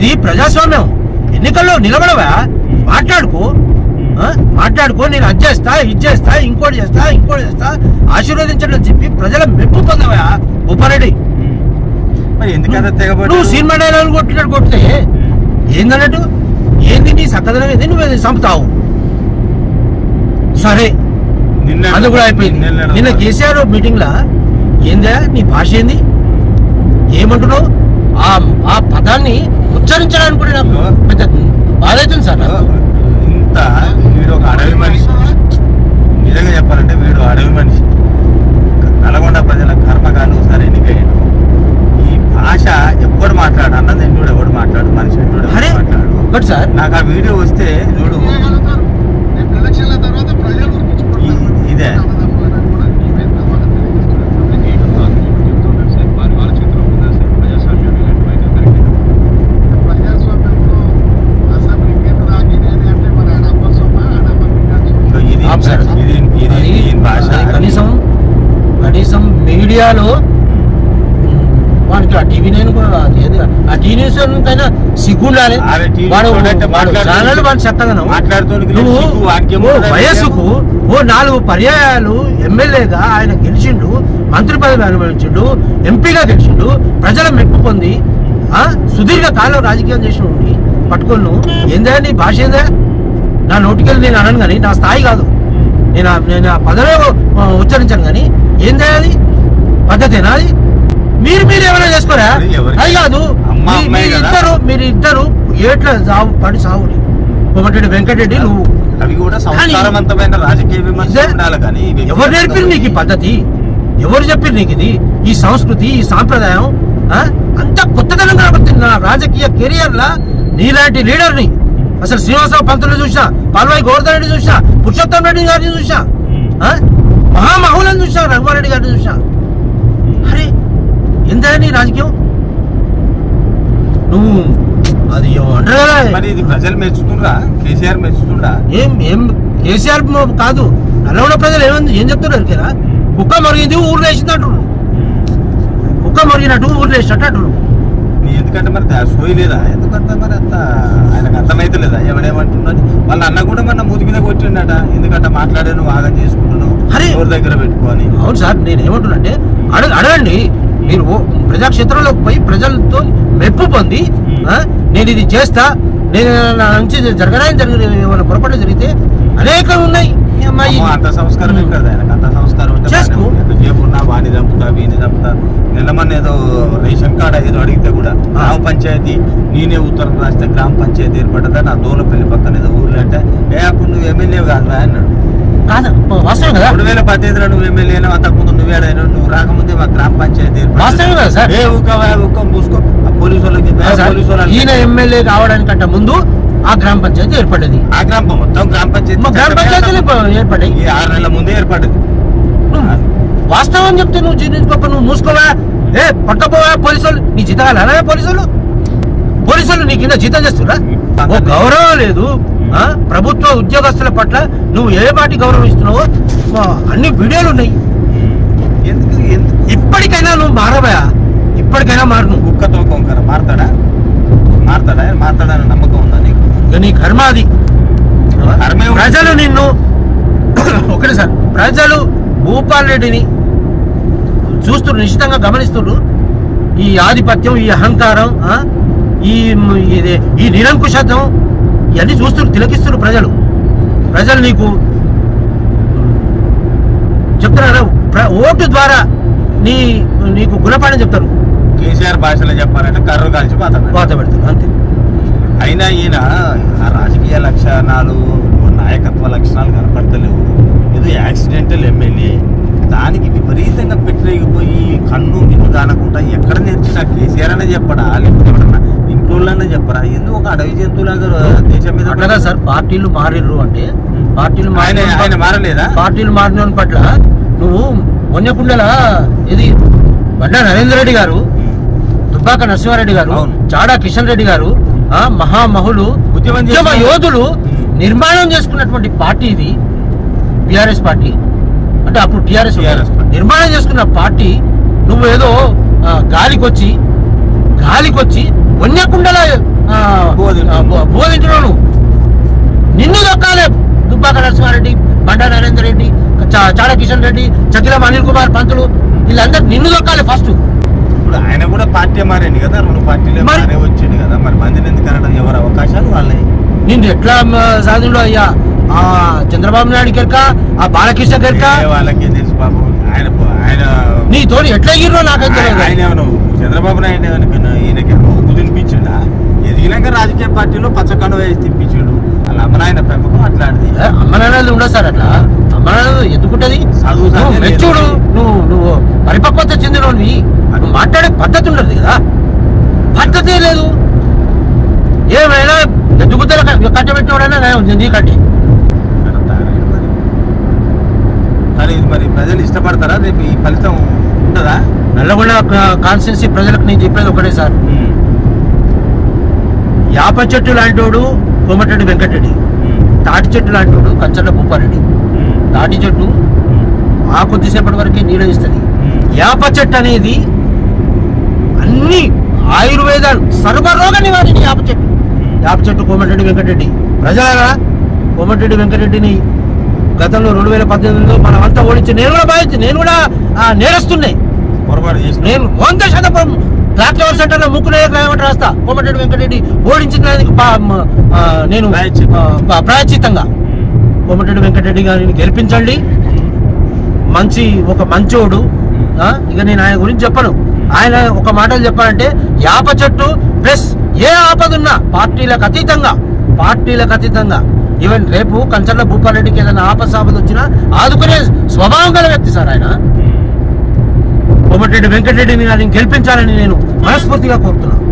ఇది ప్రజాస్వామ్యం ఎన్నికల్లో నిలబడవా మాట్లాడుకో ఆ? మాట్లాడుకో నేను అది చేస్తా ఇది చేస్తా ఇంకోటి చేస్తా ఇంకోటి చేస్తా ఆశీర్వదించడం చెప్పి ప్రజల మెప్పు పొందవా ఉపారెడ్డి మరి ఎందుకంత తెగబడి నువ్వు సినిమా డైలాగులు కొట్టినట్టు కొడితే ఏందన్నట్టు ఏంది నీ సక్కదనం ఏంది నువ్వు ఏది చంపుతావు సరే నిన్న అది కూడా అయిపోయింది నిన్న- నిన్న కేసీఆర్ మీటింగ్ లా ఏందా నీ భాష ఏంది ఏమంటున్నావు ఆ ఆ పదాన్ని ఉచ్చరించడానికి కూడా నాకు పెద్ద బాధ అవుతుంది సార్ నాకు. ఇంత వీడు ఒక అడవి మనిషి నిజంగా చెప్పాలంటే వీడు అడవి మనిషి నల్గొండ ప్రజల కర్మకాలు సరే ఎన్నికయ్యాడు ఈ భాష ఎప్పుడు మాట్లాడు అన్నది ఎంటూడు ఎవడు మాట్లాడు మనిషి ఎంటూడు అరే ఎవడు మాట్లాడు ఒకటి సార్ నాకు ఆ వీడియో వస్తే చూడు ఎలక్షన్ల తర్వాత ప్రజలు ఈ- ఇదే. ప్రజాస్వామ్యంలో అసెంబ్లీ కేంద్ర ఆగినేది అంటే మన డబ్బర్ సొమ్మ డబ్బర్ ఇగో ఇది ఆపు సార్. ఇది ఇది అది- దీని భాష అది కనీసం కనీసం మీడియాలో ఉమ్, వానికి ఆ టీవీ నేను కూడా రాదు. ఏది ఆ టీవీ న్యూస్ కైనా సిగ్గుండాలి అరే టీవీ వాడు చూడంటే వాడు మాట్లాడుతూ- ఛానల్ వాడు చక్కగా మాట్లాడుతూనికి లేదు, నువ్వు సిగ్గు, వాక్యం ఓ ఉండదు. వయస్సుకు ఓ నాలుగు పర్యాయాలు ఎమ్మెల్యేగా ఆయన గెలిచిండు మంత్రి పదవి అనుభవించిండు ఎంపీగా గెలిచిండు ప్రజల మెప్పు పొంది ఆ సుదీర్ఘ కాలం రాజకీయం చేసిన వాడిని పట్టుకొని నువ్వు ఏందా నీ భాష ఏందా నా నోటికెళ్ళి నేను అనను కానీ నా స్థాయి కాదు నేను ఆ- నేను ఆ పదవే ఆ, ఉచ్చరించాను కానీ ఏందా అది పద్ధతేనా అది మీరు మీరు ఏమైనా చేసుకోరా అది ఎవరికి? అది కాదు అమ్మ మీ- అమ్మాయి మీరు కదా. ఇద్దరు మీరు ఇద్దరు ఏట్ల సాగు పడి సాగుని కోమటిరెడ్డి వెంకటరెడ్డి నువ్వు అవి కూడా సంస్కారవంతమైన రాజకీయ విమర్శ ఇదే- ఉండాలి కానీ ఈ వ్యక్తిగత- ఎవరు నేర్పిరు నీకు ఈ పద్ధతి ఎవరు చెప్పారు నీకు ఇది ఈ సంస్కృతి ఈ సాంప్రదాయం ఆ? అంత కొత్తదనం కనబడుతుంది నా రాజకీయ కెరియర్ లా నీలాంటి లీడర్ ని అసలు శ్రీనివాసరావు పంతులు చూసా పాల్వాయి గోవర్ధన్ రెడ్డి చూసా పురుషోత్తం రెడ్డి గారిని చూసా ఆ? మహామహులను చూసా రఘుమారెడ్డి గారిని చూసా అరే ఎంత నీ రాజకీయం నువ్వు అది అంటారు కదా మరి ఇది ప్రజలు మెచ్చుతుండ్రా కేసీఆర్ మెచ్చుతుండా ఏం ఏం కేసీఆర్ మ- కాదు నల్లగొండ ప్రజలు ఏమంది ఏం చెప్తున్నారు కదా కుక్క మరిగింది ఊర్లో వేసింది అంటున్నారు కుక్క మరిగినట్టు ఊర్లో వేసినట్టు అంటున్నారు నీ ఎందుకంటే మరి దా- సోయి లేదా ఎందుకంటే మరి అంత ఆయనకు అర్థమైతే లేదా ఎవడేమంటున్నాడు వాళ్ళ అన్న కూడా మన మూతి మీద కొట్టిండట ఎందుకంటే మాట్లాడే నువ్వు ఆగం చేసుకుంటున్నావు అరే! ఎవరి దగ్గర పెట్టుకొని అవును సార్ నేను ఏమంటున్నానంటే అడగ అడగండి మీరు ఓ- ప్రజాక్షేత్రంలోకి పోయి ప్రజలతో మెప్పు పొంది ఆ, నేను ఇది చేస్తా నేను నా నుంచి జరగడానికి జరిగిన ఏమైనా పొరపాటు జరిగితే అనేకం ఉన్నాయి ఈ అమ్మాయి అమ్మో, అంత సంస్కారం ఎక్కడ ఆయనకు అంత సంస్కారం ఉంటే చేసుకో. బాగానే ఉంది. ఎంతసేపు ఉన్నా వాణి చంపుతా వీని చంపుతా నిన్నమన్న ఏదో రేషన్ కార్డ్ ఏదో అడిగితే కూడా ఆ. గ్రామ పంచాయతీ నేనే ఉత్తరం రాస్తే గ్రామ పంచాయతీ ఏర్పడ్డదా నా దోలపల్లి పక్కన ఏదో ఊర్లో అంటే ఏ అప్పుడు నువ్వు ఎమ్మెల్యే కాదు అన్నాడు కాదు వాస్తవం కదా రెండు వేల పద్దెనిమిదిలో నువ్వు ఎమ్మెల్యేనా అంతకుముందు నువ్వేడైనా నువ్వు రాకముందే మా గ్రామ పంచాయతీ వాస్తవమే కదా సార్? ఏ ఊక ఊక మూసుకో ఆ పోలీసు వాళ్ళకి చెప్పి, ఆ సార్, పోలీసు వాళ్ళు ఈయన ఎమ్మెల్యే కావడానికంటే ముందు ఆ గ్రామ పంచాయతీ ఏర్పడ్డది ఆ గ్రామ మొత్తం గ్రామ పంచాయతీ మా గ్రామ పంచాయతీలు ఏర్పడ్డాయి ఈ ఆరు నెలల ముందే ఏర్పడ్డది నువ్వు వాస్తవం చెప్తే నువ్వు జీర్ణించుకోక నువ్వు మూసుకోవా ఏ పట్టపోవా పోలీసు వాళ్ళు నీ జీతం కాలనా పోలీసు వాళ్ళు పోలీసు వాళ్ళు నీ కింద జీతం చేస్తురా ఓ గౌరవం లేదు ఆ? ప్రభుత్వ ఉద్యోగస్తుల పట్ల నువ్వు ఏ పాటి గౌరవం ఇస్తున్నావో మా అన్ని వీడియోలు ఉన్నాయి ఎందుకు ఎందుకు ఇప్పటికైనా నువ్వు మారవా ఇప్పటికైనా మారు నువ్వు కుక్కతో కొంకర మారతాడా మారతాడా మారతాడని నమ్మకం ఉందా నీకు ఇక నీ కర్మ అది కర్మే ఉంది. ప్రజలు నిన్ను ఒకటి సార్ ప్రజలు భూపాల్ రెడ్డిని చూస్తున్నారు నిశ్చితంగా గమనిస్తున్నారు ఈ ఆధిపత్యం ఈ అహంకారం ఆ? ఈ మ్, ఇది ఈ నిరంకుశత్వం ఇవన్నీ చూస్తున్నారు తిలకిస్తున్నారు ప్రజలు ప్రజలు నీకు చెప్తున్నారు ప్ర- ఓటు ద్వారా నీ నీకు గుణపాఠం చెప్తారు కేసీఆర్ భాషలో చెప్పాలంటే కర్రు కాల్చి పాత వాత పెడతారు అంతే అయినా ఈయన ఆ రాజకీయ లక్షణాలు నాయకత్వ లక్షణాలు కనపడతలేవు ఏదో యాక్సిడెంటల్ ఎమ్మెల్యే దానికి విపరీతంగా పెట్టిపోయి కన్ను మిన్ను కానకుండా ఎక్కడ నేర్చినా కేసీఆర్ అనే చెప్పడా లేకపోతే ఎవరన్నా ఇంట్లో చెప్పరా ఎందుకు ఒక అడవి జంతువులాగా దేశం మీద అట్లాగా సార్ పార్టీలు మారిర్రు అంటే పార్టీలు ఆయన మారిన ఆయన మారలేదా పార్టీలు మారిన పట్ల నువ్వు వన్యకుండల ఇది బండా నరేంద్ర రెడ్డి గారు దుబ్బాక నరసింహారెడ్డి గారు అవును. చాడా కిషన్ రెడ్డి గారు ఆ మహామహులు ఉద్యమం ఉద్యమ చేసిన- యోధులు ఉమ్. నిర్మాణం చేసుకున్నటువంటి పార్టీ ఇది బిఆర్ఎస్ పార్టీ అంటే అప్పుడు టిఆర్ఎస్ TRS పార్టీ. నిర్మాణం చేసుకున్న పార్టీ నువ్వు ఏదో ఆ, గాలికొచ్చి గాలికొచ్చి వన్యకుండల ఆ, బోధించు. బోధించడం నిన్ను దొక్కాలే దుబ్బాక నరసింహారెడ్డి బండా నరేందర్ రెడ్డి చా- చాడ కిషన్ రెడ్డి చకిలం అనిల్ కుమార్ పంతులు వీళ్ళందరూ నిన్ను దొక్కాలి ఫస్ట్ ఇప్పుడు ఆయన కూడా పార్టీ మారింది కదా రెండు పార్టీలే మరి- మారే వచ్చింది కదా మరి మందిని ఎందుకు అనడం ఎవరు అవకాశాలు వాళ్ళే నిన్ను ఎట్లా సాధింలో అయ్యా ఆ చంద్రబాబు నాయుడు కెరక ఆ బాలకృష్ణ కెరక ఏ వాళ్ళకి తెలుసు బాబు ఆయన ఆయన నీ తోడు ఎట్లా ఎగిరినో నాకైతే ఆయన ఆయన ఏమన్నా చంద్రబాబు నాయుడు ఏమనుకున్నా ఈయనకి ఉప్పు తినిపించిండా ఎదిగినాక రాజకీయ పార్టీలో పచ్చకండ వేసి తినిపించాడు వాళ్ళ అమ్మనాయన పెంపకం అట్లాంటిది అమ్మ నాన్నలు ఉండదు సార్ అట్లా అమ్మ నాన్నలు ఎందుకుంటది చదువు నువ్వు చదివే మెచ్యూడు లేదు. నువ్వు నువ్వు పరిపక్వత చెందినవి నువ్వు మాట్లాడే పద్ధతి ఉండదు కదా పద్ధతే లేదు ఏమైనా ఎదుగుదల కట్టబెట్టినవాడైనా నీ కట్టి అంటారు మరి. కానీ ఇది మరి ప్రజలు ఇష్టపడతారా రేపు ఈ ఫలితం ఉంటుందా నల్లగొండ కాన్స్టిట్యున్సీ ప్రజలకు నేను చెప్పేది ఒకటే సార్ యాప చెట్టు లాంటోడు కోమటిరెడ్డి వెంకటరెడ్డి తాటి చెట్టు లాంటోడు కంచర్ల భూపారెడ్డి తాటి చెట్టు ఆ కొద్దిసేపటి వరకే నీడ ఇస్తుంది యాప చెట్టు అనేది అన్ని ఆయుర్వేదాలు సర్వరోగ నివారణ యాప చెట్టు యాప చెట్టు కోమటిరెడ్డి వెంకటరెడ్డి ప్రజలారా కోమటిరెడ్డి వెంకటరెడ్డిని గతంలో రెండు వేల పద్దెనిమిదిలో మనమంతా ఓడించి నేను కూడా భావించి నేను కూడా ఆ, నేరస్తున్నాయి పొరపాటు చేసిన నేను వంద శాతం ట్రాక్టర్ సెంటర్ లో ముక్కు నేరమంటే రాస్తా కోమటిరెడ్డి వెంకటరెడ్డి ఓడించిన దానికి పా- మ- ఆ, నేను ప్రాయశ్చిత్తం. ఆ, ప- ప్రాయశ్చిత్తంగా కోమటిరెడ్డి వెంకటరెడ్డి గారిని గెలిపించండి మంచి ఒక మంచోడు ఆ, ఇక నేను ఆయన గురించి చెప్పను ఆయన ఒక మాటలు చెప్పాలంటే యాప చెట్టు ప్లస్ ఏ ఆపదున్నా పార్టీలకు అతీతంగా పార్టీలకు అతీతంగా ఈవెన్ రేపు కంచర్ల భూపాలరెడ్డికి ఏదైనా ఆపద ఆపద వచ్చినా ఆదుకునే స్వభావం గల వ్యక్తి సార్ ఆయన కోమటిరెడ్డి వెంకటరెడ్డిని గారిని గెలిపించాలని నేను మనస్ఫూర్తిగా కోరుతున్నాను